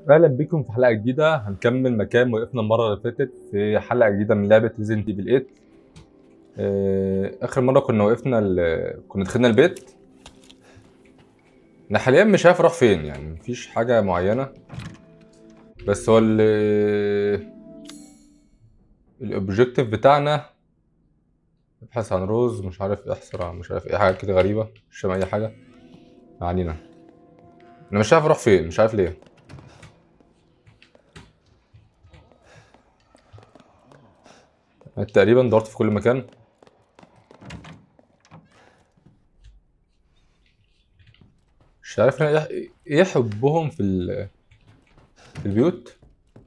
اهلا بكم في حلقه جديده هنكمل مكان ما وقفنا المره اللي فاتت في حلقه جديده من لعبه ريزنت ايفل 8 آه، اخر مره كنا وقفنا ال... كنا دخلنا البيت انا حاليا مش عارف اروح فين يعني مفيش حاجه معينه بس هو ال الاوبجيكتيف بتاعنا ابحث عن روز مش عارف احصر عن مش عارف ايه حاجه كده غريبه مش فاهم اي حاجه ما علينا انا مش عارف اروح فين مش عارف ليه أنا تقريبا دورت في كل مكان مش عارف أنا ايه إيه حبهم في ال- في البيوت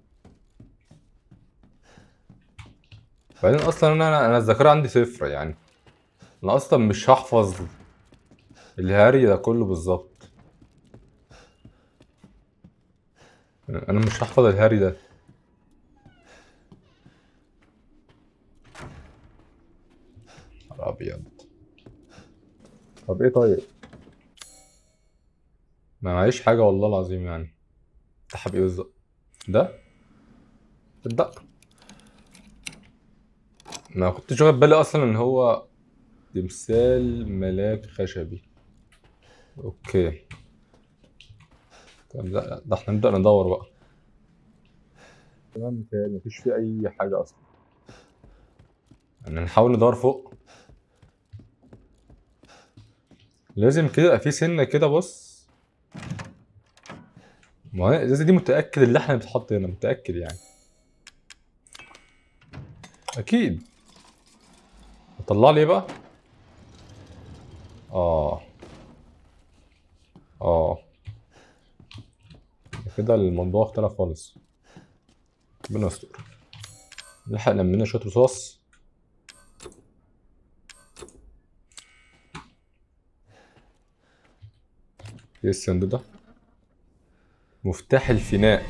بعدين اصلا انا انا الذاكره عندي صفر يعني انا اصلا مش هحفظ الهاري ده كله بالظبط انا مش هحفظ الهاري ده نهار ابيض طب ايه طيب ما معيش حاجه والله العظيم يعني تحب ايه بالظبط ده الدق ما كنتش واخد بالي اصلا ان هو تمثال ملاك خشبي اوكي طب ده, ده احنا نبدأ ندور بقى تمام متهيألي مفيش فيه أي حاجة أصلا يعني نحاول ندور فوق لازم كده يبقى في سنة كده بص ما هو الإزازة دي متأكد اللي احنا بتحط هنا متأكد يعني أكيد طلع لي إيه بقى اه اه كده الموضوع اختلف خالص ربنا يستر نلحق لمينا شوية رصاص ايه الصندوق ده مفتاح الفناء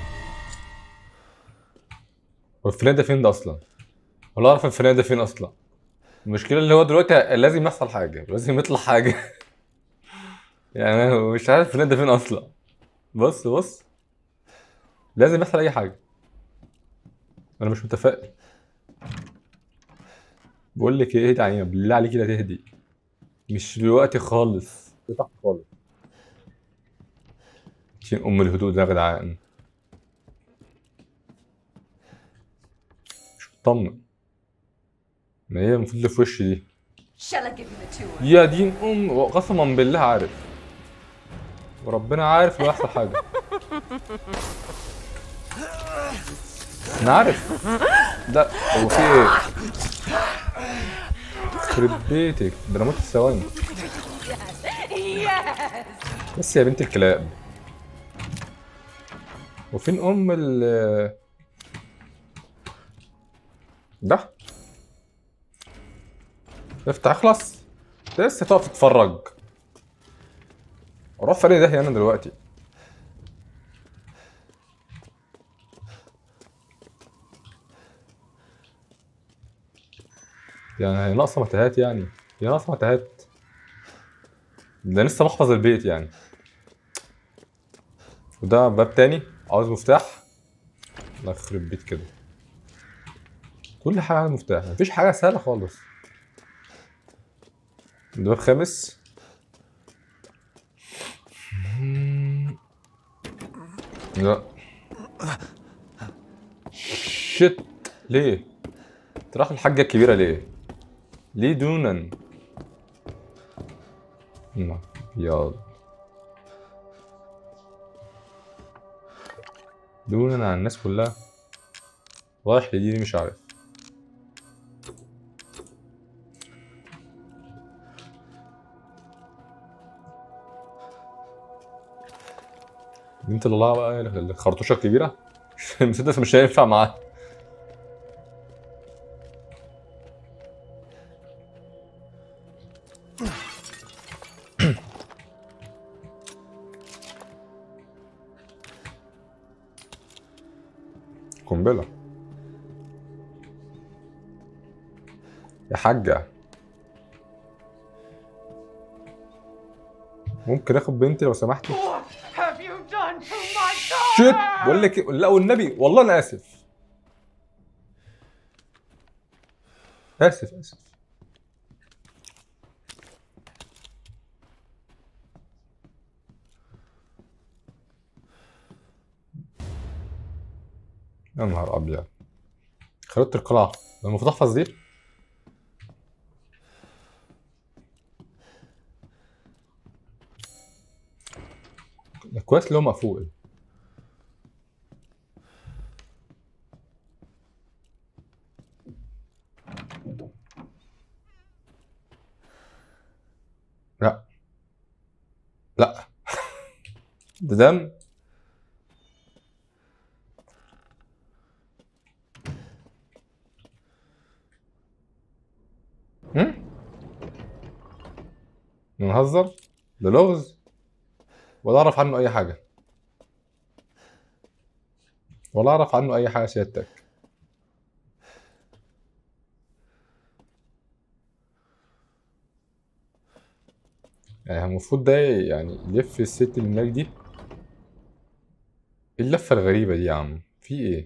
هو الفناء ده فين ده اصلا ولا اعرف الفناء ده فين اصلا المشكلة اللي هو دلوقتي لازم يحصل حاجة لازم يطلع حاجة يعني انا مش عارف الفناء ده فين اصلا بص بص لازم يحصل اي حاجة انا مش متفائل بقول لك ايه اهدي علينا بالله عليك لا تهدي مش دلوقتي خالص تحت خالص شين ام الهدوء ده يا جدعان مش مطمن ما هي المفروض اللي في وشي دي Shall I give you the tour? يا دين ام قسما بالله عارف وربنا عارف لو يحصل حاجه انا عارف لا هو في ايه يخرب بيتك ده انا مت في ثواني Yes! بس يا بنت الكلاب وفين ام ال ده افتح اخلص لسه تقف تتفرج اروح فين ده انا دلوقتي يعني هي ناقصه متاهات يعني هي ناقصه متاهات ده لسه بحفظ البيت يعني وده باب تاني عاوز مفتاح الله يخرب بيت كده كل حاجة عايز مفتاح مفيش حاجة سهلة خالص ده باب خامس لا شت ليه تروح الحاجة الكبيرة ليه ليه دونا ما ياض دونا عن الناس كلها رايح لدي مش عارف بنت الله بقى الخرطوشة الكبيرة المسدس مش هينفع معاه قنبلة يا حاجة ممكن اخد بنتي لو سمحتي What have you done to my son? شيت بقول لك إيه؟ لا والنبي والله انا اسف اسف اسف يا نهار ابيض خريطة القلعة ده المفروض احفظ دي ده كويس اللي هو مقفول لا لا ده دم هم؟ نهزر ده لغز ولا اعرف عنه اي حاجه ولا اعرف عنه اي حاجه سيادتك يعني المفروض ده يعني يلف الست اللي هناك دي ايه اللفه الغريبه دي يا عم في ايه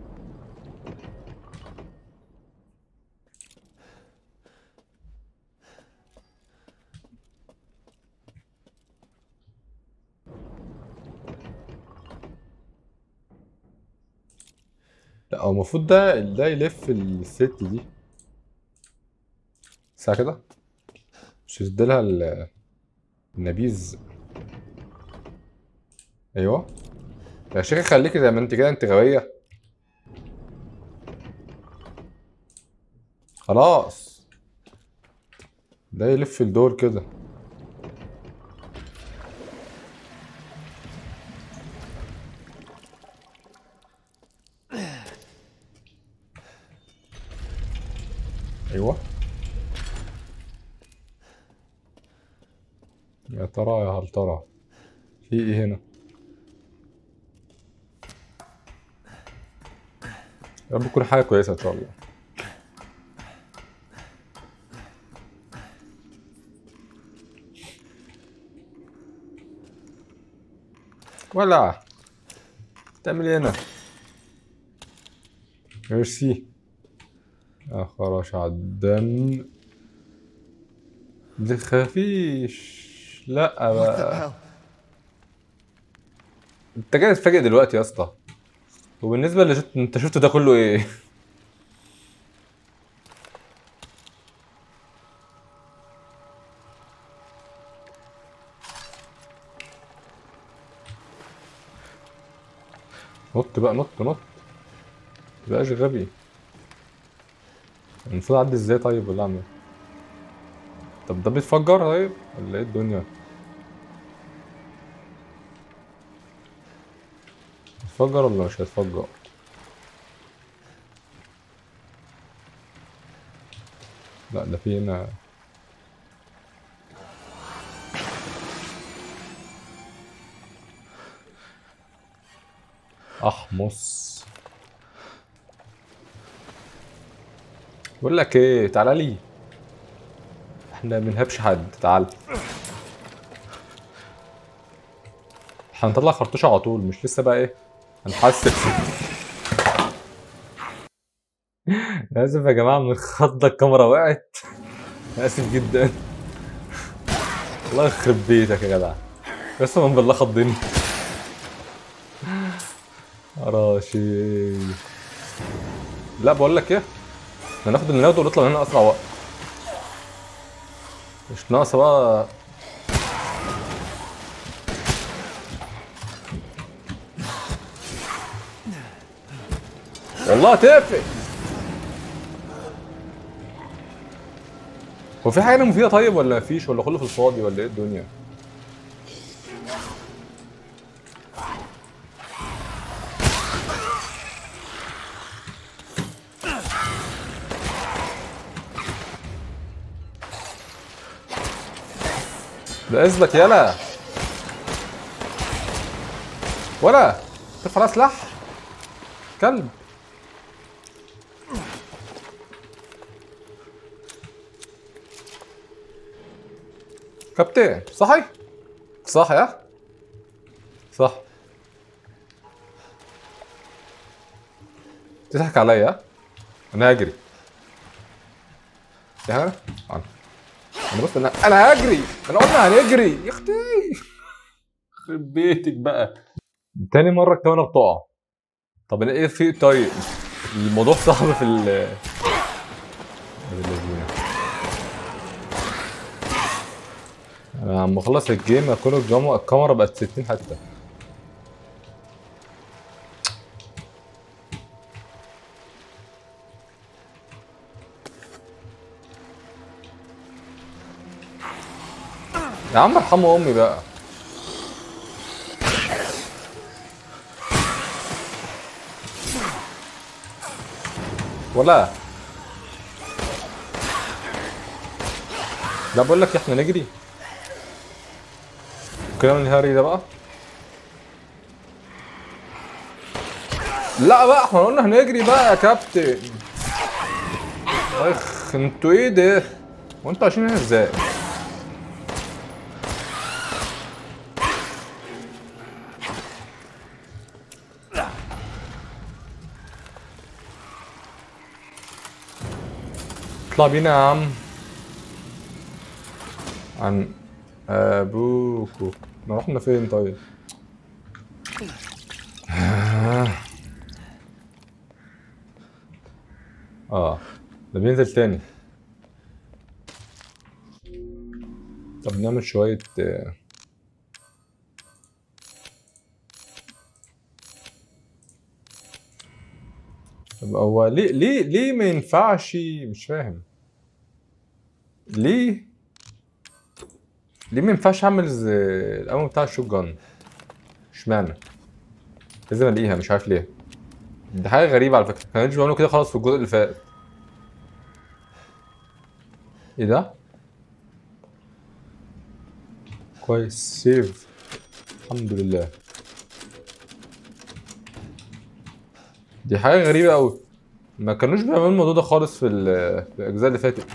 لا هو المفروض ده ده يلف الست دي ساعة كده مش يديلها ال- النبيذ ايوه يا شيخة خليكي زي ما انت كده انت غبية خلاص ده يلف الدور كده ايوه يا ترى يا هل ترى في ايه هنا يا رب تكون حاجة كويسة ان شاء الله ولا تعمل ايه هنا ميرسي يا خراش على الدم دي خفيش لا بقى انت جاي تتفاجئ دلوقتي يا اسطى وبالنسبه اللي شفت انت شفته ده كله ايه نط بقى نط نط متبقاش غبي المفروض اعدي ازاي طيب ولا اعمل إيه؟ طب ده بيتفجر طيب ولا ايه الدنيا هيتفجر ولا مش هيتفجر لا ده في هنا احمص بقول لك ايه تعالى لي احنا بنهبش حد تعال هنطلع خرطوش على طول مش لسه بقى ايه هنحسب أنا اسف يا جماعه من الخضه الكاميرا وقعت أنا اسف جدا الله يخرب بيتك يا جدع قسما بالله خضني راشي لا بقول لك ايه احنا ناخد اللي ناخده ونطلع من هنا اسرع وقت مش ناقصه بقى والله هتقفل هو في حاجه مفيده طيب ولا مفيش ولا كله في الفاضي ولا ايه الدنيا ده اثبت يلا ولا ترفع سلاح كلب كابتن صحي صح يا صح تضحك عليا ها؟ انا هجري يا انا انا بص انا انا هجري انا قلنا هنجري يا اختي يخرب بيتك بقى تاني مرة الكاميرا بتقع طب انا ايه في طيب الموضوع صعب في ال باللذينة. انا عم اخلص الجيم اكون الجام- الكاميرا بقت 60 حتى يا عم ارحموا امي بقى ولا لا بقول لك احنا نجري الكلام الهاري ده بقى لا بقى احنا قلنا هنجري بقى يا كابتن اخ انتوا ايه ده وانتوا عايشين هنا ازاي اطلع بينا يا عم عن ابوكو احنا رحنا فين طيب اه ده بينزل تاني طب نعمل شوية آه، طب هو ليه ليه ليه ما ينفعش مش فاهم ليه ليه ما ينفعش اعمل ز- الامو بتاع الشوت جان اشمعنى لازم الاقيها مش عارف ليه دي حاجه غريبه على فكره كانوا بيعملوا كده خلاص في الجزء اللي فات ايه ده كويس سيف الحمد لله دي حاجه غريبه قوي ما كانوش بيعملوا الموضوع ده خالص في, ال- في الاجزاء اللي فاتت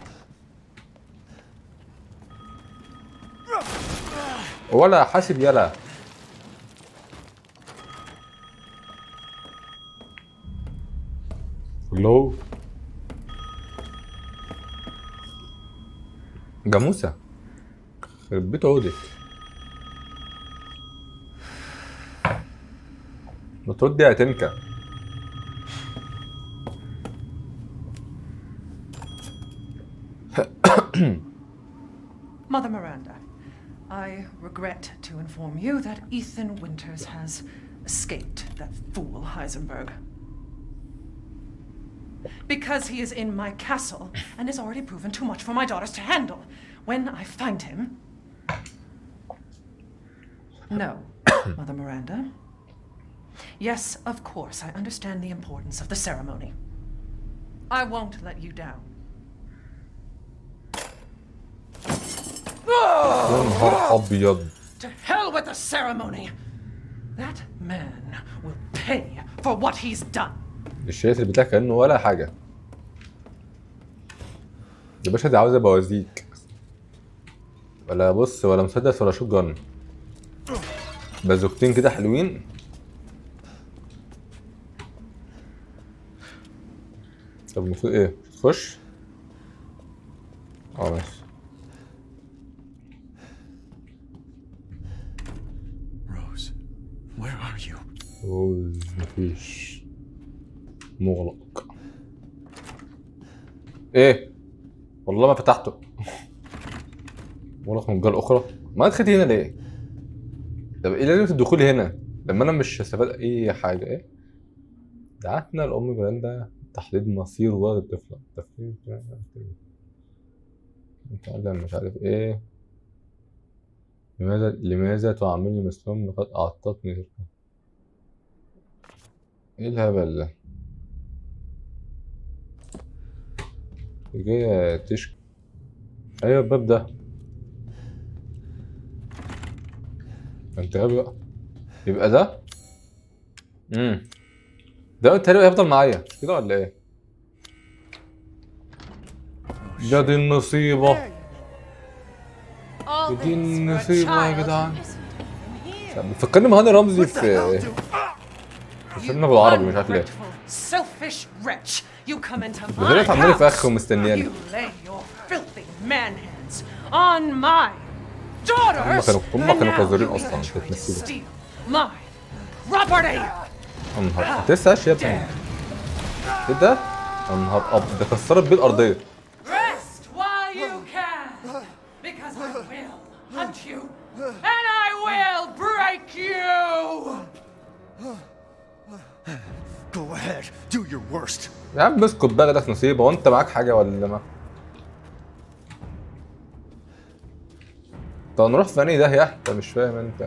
ولا حاسب يلا لو جاموسة خرب بيت عودك ما تردي يا تنكا Mother Miranda, I regret to inform you that Ethan Winters has escaped that fool Heisenberg. Because he is in my castle and has already proven too much for my daughters to handle. When I find him. No, Mother Miranda. Yes, of course, I understand the importance of the ceremony. I won't let you down. يا نهار ابيض To hell with the ceremony! That man will pay for what he's done. الشيت اللي بتاعك كانه ولا حاجه يا باشا دي عاوزه بوازيك ولا بص ولا مسدس ولا شوت جن بازوكتين كده حلوين طب المفروض ايه تخش اه ماشي Rose, where are you? روز مفيش مغلق ايه والله ما فتحته مغلق من الجهه الاخرى ما دخلت هنا ليه طب ايه لازمه الدخول هنا لما انا مش هستفاد اي حاجه ايه دعتنا الام ميراندا تحديد مصير ولد الطفله تفكير نتعلم مش عارف ايه لماذا لماذا تعاملني مسلوم لقد اعطتني ذكرى ايه الهبل ده دي جاية تشكي ايوه الباب ده انت غبي بقى يبقى ده امم ده تقريبا هيفضل معايا مش كده ولا ايه ده دي النصيبة All دي this for a النصيبة يا child جدعان who isn't even here. بتفكرني بهاني رمزي What the hell في do? في فيلم بالعربي مش عارف ليه Ungrateful selfish wretch. You come into my بدأت تعملي فخ house. ومستنياني. You lay your filthy man hands on my daughters. كانوا- هم and كانوا now قذرين you're أصلاً، trying مش to بتمثلوا. steal my property. يا نهار انت لسه عايش يا ابني ايه ده؟ يا نهار ابيض ده كسرت بيه الارضيه Rest while you can, because I will hunt you, and I will break you. Go ahead. Do your worst. يا عم اسكت بقى ده نصيبه وانت معاك حاجه ولا ما طب نروح في انهي داهيه انت مش فاهم انت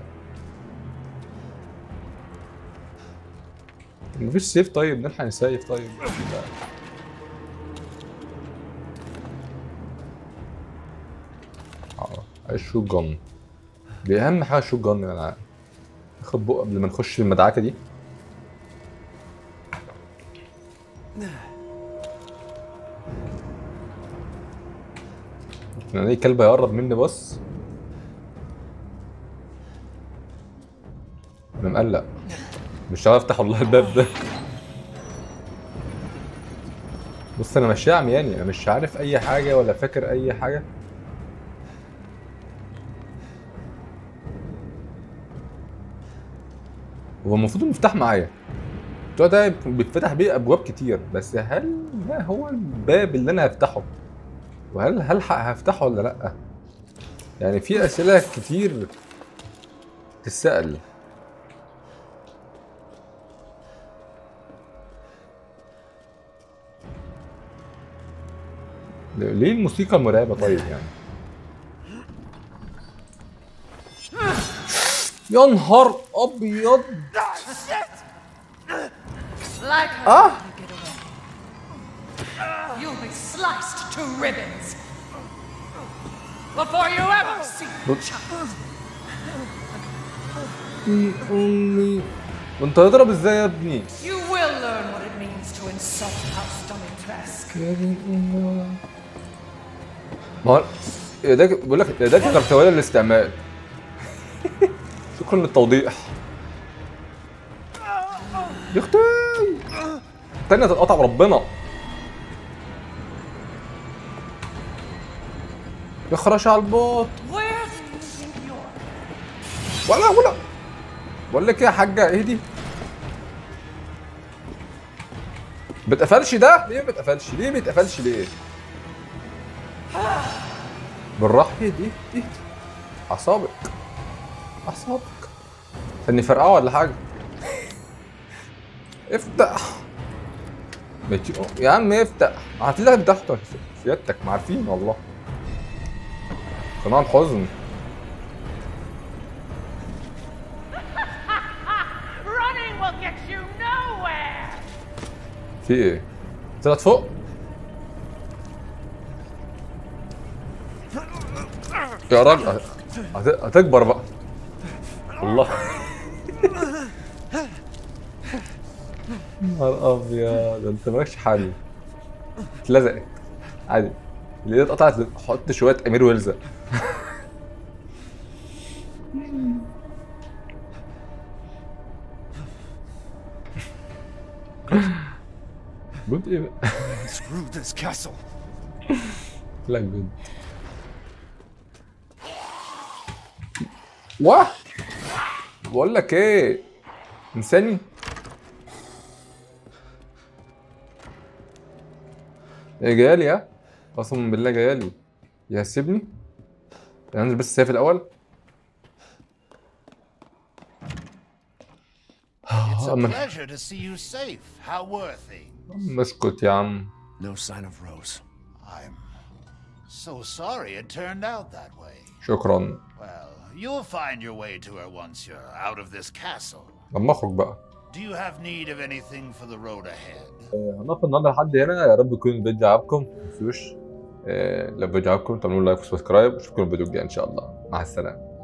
مفيش سيف طيب نلحق نسيف طيب اه عايز شوت جن دي اهم حاجه الشوت جن يا جدعان ناخد بق قبل ما نخش المدعكه دي انا ايه كلب هيقرب مني بص انا مقلق مش عارف افتح والله الباب ده بص انا ماشي عمياني انا مش عارف اي حاجه ولا فاكر اي حاجه هو المفروض المفتاح معايا المفتاح ده بيتفتح بيه ابواب كتير بس هل ده هو الباب اللي انا هفتحه وهل هلحق هفتحه ولا لا يعني في اسئله كتير تتسال ليه الموسيقى مرعبه طيب يعني يا نهار ابيض Like her, Ah. you get away. You'll be sliced to ribbons before you ever see your child. امي وانت هتضرب ازاي يا ابني You will learn what it means to insult House Dimitrescu. ما هو يا ده بقول لك يا ده كان توالي الاستعمال شكرا للتوضيح يا اختي التانية تتقطع ربنا يا خرش على البوط Where do you think you're? ولا ولا بقول لك ايه يا حاجه اهدي بتقفلش ده ليه ما بتقفلش ليه ما بيتقفلش ليه بالراحه اهدي اهدي اهدي اعصابك اعصابك استني فرقعه ولا حاجه افتح بتي- يا عم افتح هتلاقي تحت سيادتك ما عارفين والله قناع الحزن Running will get you nowhere! في ايه؟ طلعت فوق؟ يا راجل هت- هت- هتكبر بقى والله نهار ابيض ده انت مالكش حل اتلزقت عادي اللي اتقطعت حط شويه امير ويلزا قلت ايه بقى؟ Screw this castle. لا جد واه بقول لك ايه انساني ايه جايالي ها قسما بالله جايالي يا سيبني انزل بس السيف الاول It's a أما pleasure to see you safe. How worthy. أما اسكت يا عم No sign of Rose. I'm so sorry it turned out that way. شكرا Well, you'll find your way to her once you're out of this castle. لما اخرج بقى Do you have need of anything for the road ahead? هنقف النهارده لحد هنا يا رب يكون الفيديو عجبكم ما تنسوش آه، لو الفيديو عجبكم تعملوا لايك وسبسكرايب اشوفكم الفيديو الجاي ان شاء الله مع السلامه